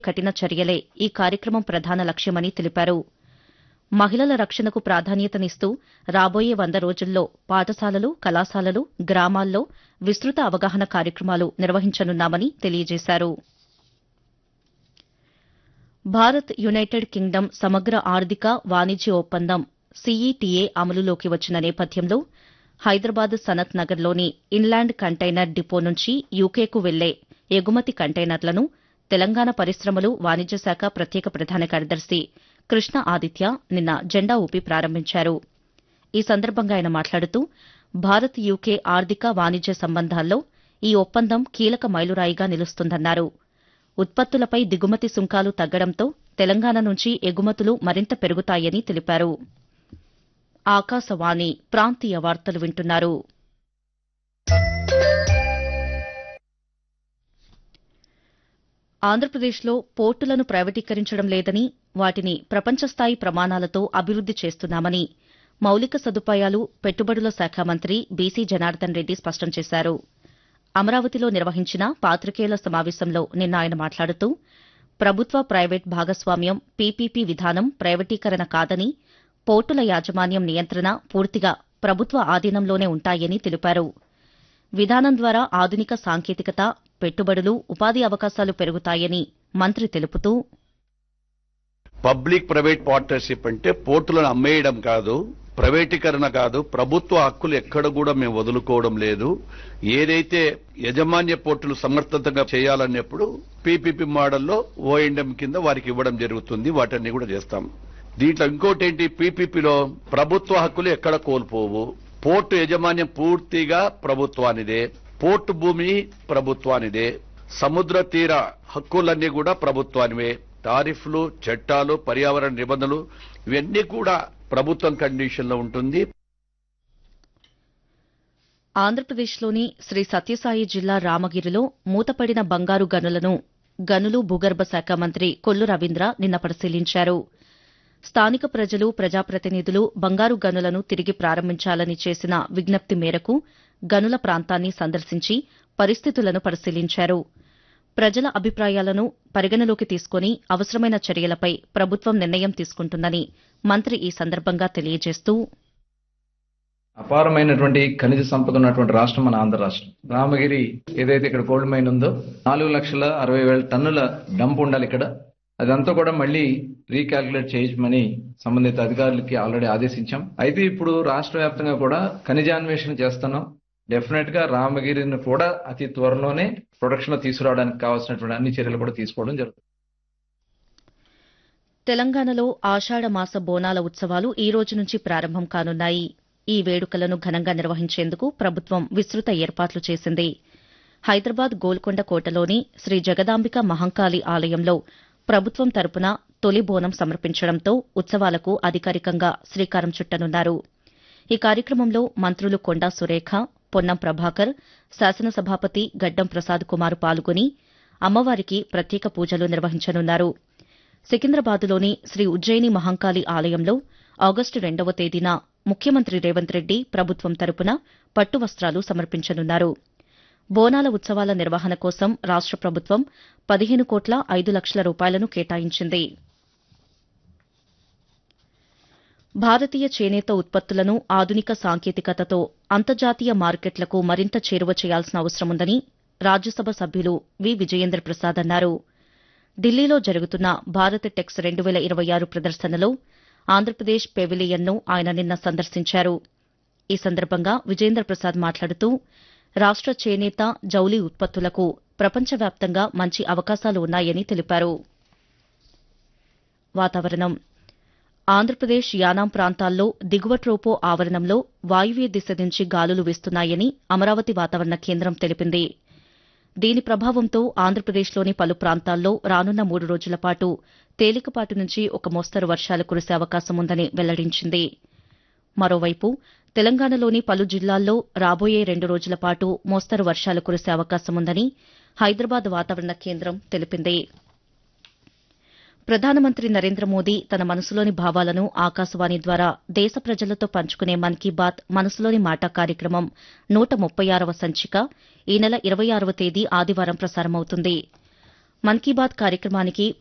కఠిన చర్యలే ఈ కార్యక్రమం ప్రధాన లక్ష్యమని తెలిపారు మహిళల రక్షణకు ప్రాధాన్యతనిస్తూ రాబోయే వంద రోజుల్లో పాఠశాలలు కళాశాలలు గ్రామాల్లో విస్తృత అవగాహన కార్యక్రమాలు నిర్వహించనున్నామని తెలియజేశారు భారత్ యునైటెడ్ కింగ్డమ్ సమగ్ర ఆర్థిక వాణిజ్య ఒప్పందం సీఈటీఏ అమలులోకి వచ్చిన నేపథ్యంలో హైదరాబాద్ సనత్ నగర్లోని ఇన్లాండ్ కంటైనర్ డిపో నుంచి యూకేకు వెళ్లే ఎగుమతి కంటైనర్లను తెలంగాణ పరిశ్రమలు వాణిజ్య శాఖ ప్రత్యేక ప్రధాన కార్యదర్శి కృష్ణ ఆదిత్య నిన్న జెండా ఊపి ప్రారంభించారు ఈ సందర్భంగా ఆయన మాట్లాడుతూ భారత్ యూకే ఆర్థిక వాణిజ్య సంబంధాల్లో ఈ ఒప్పందం కీలక మైలురాయిగా నిలుస్తుందన్నారు ఉత్పత్తులపై దిగుమతి సుంకాలు తగ్గడంతో తెలంగాణ నుంచి ఎగుమతులు మరింత పెరుగుతాయని తెలిపారు ఆకాశవాణి ప్రాంతీయ వార్తలు వింటున్నారు ఆంధ్రప్రదేశ్లో పోర్టులను ప్రైవేటీకరించడం లేదని వాటిని ప్రపంచస్థాయి ప్రమాణాలతో అభివృద్ది చేస్తున్నామని మౌలిక సదుపాయాలు పెట్టుబడుల శాఖ మంత్రి బీసీ జనార్దన్ రెడ్డి స్పష్టం చేశారు అమరావతిలో నిర్వహించిన పాతికేయుల సమావేశంలో నిన్న ఆయన మాట్లాడుతూ ప్రభుత్వ ప్రైవేట్ భాగస్వామ్యం పీపీపీ విధానం ప్రైవేటీకరణ కాదని పోర్టుల యాజమాన్యం నియంత్రణ పూర్తిగా ప్రభుత్వ ఆధీనంలోనే ఉంటాయని తెలిపారు విధానం ద్వారా ఆధునిక సాంకేతికత పెట్టుబడులు ఉపాధి అవకాశాలు పెరుగుతాయని మంత్రి తెలుపుతూ పబ్లిక్ ప్రైవేట్ పార్ట్నర్షిప్ అంటే పోర్టులను అమ్మేయడం కాదు ప్రైవేటీకరణ కాదు ప్రభుత్వ హక్కులు ఎక్కడ కూడా మేము వదులుకోవడం లేదు ఏదైతే యజమాన్య పోర్టులు సమర్థతంగా చేయాలన్నప్పుడు పీపీపీ మోడల్లో ఓఎండ్ఎం కింద వారికి ఇవ్వడం జరుగుతుంది వాటన్ని కూడా చేస్తాం దీంట్లో ఇంకోటి ఏంటి పీపీపీలో ప్రభుత్వ హక్కులు ఎక్కడ కోల్పోవు పోర్టు యజమాన్యం పూర్తిగా ప్రభుత్వానిదే పోర్టు భూమి ప్రభుత్వానిదే సముద్ర తీర హక్కులన్నీ కూడా ప్రభుత్వానివే టారిఫ్లు చట్టాలు పర్యావరణ నిబంధనలు ఇవన్నీ కూడా ప్రభుత్వం కండిషన్లో ఉంటుంది ఆంధ్రప్రదేశ్లోని శ్రీ సత్యసాయి జిల్లా రామగిరిలో మూతపడిన బంగారు గనులను గనులు భూగర్భ శాఖ మంత్రి కొల్లు రవీంద్ర నిన్న పరిశీలించారు స్థానిక ప్రజలు ప్రజాప్రతినిధులు బంగారు గనులను తిరిగి ప్రారంభించాలని చేసిన విజ్ఞప్తి మేరకు గనుల ప్రాంతాన్ని సందర్శించి పరిస్థితులను పరిశీలించారు ప్రజల అభిప్రాయాలను పరిగణలోకి తీసుకుని అవసరమైన చర్యలపై ప్రభుత్వం నిర్ణయం తీసుకుంటుందని మంత్రి ఈ సందర్భంగా తెలియజేస్తూ అపారమైనటువంటి ఖనిజ సంపద ఉన్నటువంటి రాష్ట్రం మన ఆంధ్ర రాష్ట్రం రామగిరి ఏదైతే ఇక్కడ గోల్డ్ మైన్ ఉందో నాలుగు లక్షల అరవై వేల టన్నుల డంప్ ఉండాలి ఇక్కడ అదంతా కూడా మళ్ళీ రీకాల్కులేట్ చేయమని సంబంధిత అధికారులకి ఆల్రెడీ ఆదేశించాం అయితే ఇప్పుడు రాష్ట్ర వ్యాప్తంగా కూడా ఖనిజాన్వేషణ చేస్తున్నాం డెఫినెట్ గా రామగిరిని కూడా అతి త్వరలోనే ప్రొడక్షన్ లో తీసుకురావడానికి కావాల్సినటువంటి అన్ని చర్యలు కూడా తీసుకోవడం జరుగుతుంది తెలంగాణలో ఆషాఢ మాస బోనాల ఉత్సవాలు ఈ రోజు నుంచి ప్రారంభం కానున్నాయి ఈ వేడుకలను ఘనంగా నిర్వహించేందుకు ప్రభుత్వం విస్తృత ఏర్పాట్లు చేసింది హైదరాబాద్ గోల్కొండ కోటలోని శ్రీ జగదాంబిక మహంకాళి ఆలయంలో ప్రభుత్వం తరపున తొలి బోనం సమర్పించడంతో ఉత్సవాలకు అధికారికంగా శ్రీకారం చుట్టనున్నారు ఈ కార్యక్రమంలో మంత్రులు కొండా సురేఖ పొన్నం ప్రభాకర్ శాసనసభాపతి గడ్డం ప్రసాద్ కుమార్ పాల్గొని అమ్మవారికి ప్రత్యేక పూజలు నిర్వహించనున్నారు సికింద్రాబాద్లోని శ్రీ ఉజ్జయిని మహంకాళి ఆలయంలో ఆగస్టు రెండవ తేదీన ముఖ్యమంత్రి రేవంత్ రెడ్డి ప్రభుత్వం తరపున పట్టు వస్త్రాలు సమర్పించనున్నారు బోనాల ఉత్సవాల నిర్వహణ కోసం రాష్ట ప్రభుత్వం పదిహేను కోట్ల ఐదు లక్షల రూపాయలను కేటాయించింది భారతీయ చేనేత ఉత్పత్తులను ఆధునిక సాంకేతికతతో అంతర్జాతీయ మార్కెట్లకు మరింత చేరువ చేయాల్సిన అవసరముందని రాజ్యసభ సభ్యులు వి విజయేంద్ర ప్రసాద్ అన్నారు ఢిల్లీలో జరుగుతున్న భారత్ టెక్స్ రెండు వేల ఇరవై ఆరు ప్రదర్శనలో ఆంధ్రప్రదేశ్ పెవిలియన్ను ఆయన నిన్న సందర్శించారు ఈ సందర్భంగా విజేంద్ర ప్రసాద్ మాట్లాడుతూ రాష్ట చేనేత జౌలి ఉత్పత్తులకు ప్రపంచవ్యాప్తంగా మంచి అవకాశాలు ఉన్నాయని తెలిపారు వాతావరణం ఆంధ్రప్రదేశ్ యానాం ప్రాంతాల్లో దిగువ ట్రోపో ఆవరణంలో వాయువ్య దిశ నుంచి గాలులు వీస్తున్నాయని అమరావతి వాతావరణ కేంద్రం తెలిపింది దీని ప్రభావంతో ఆంధ్రప్రదేశ్లోని పలు ప్రాంతాల్లో రానున్న మూడు రోజుల పాటు తేలికపాటి నుంచి ఒక మోస్తరు వర్షాలు కురిసే అవకాశం ఉందని వెల్లడించింది మరోవైపు తెలంగాణలోని పలు జిల్లాల్లో రాబోయే రెండు రోజుల పాటు మోస్తరు వర్షాలు కురిసే అవకాశం ఉందని హైదరాబాద్ వాతావరణ కేంద్రం తెలిపింది ప్రధానమంత్రి నరేంద్ర మోదీ తన మనసులోని భావాలను ఆకాశవాణి ద్వారా దేశ ప్రజలతో పంచుకునే మన్ కీ బాత్ మనసులోని మాట కార్యక్రమం నూట ముప్పై ఆరవ సంచిక ఈ నెల ఇరవై ఆరవ తేదీ ఆదివారం ప్రసారమవుతుంది మన్ కీ బాత్ కార్యక్రమానికి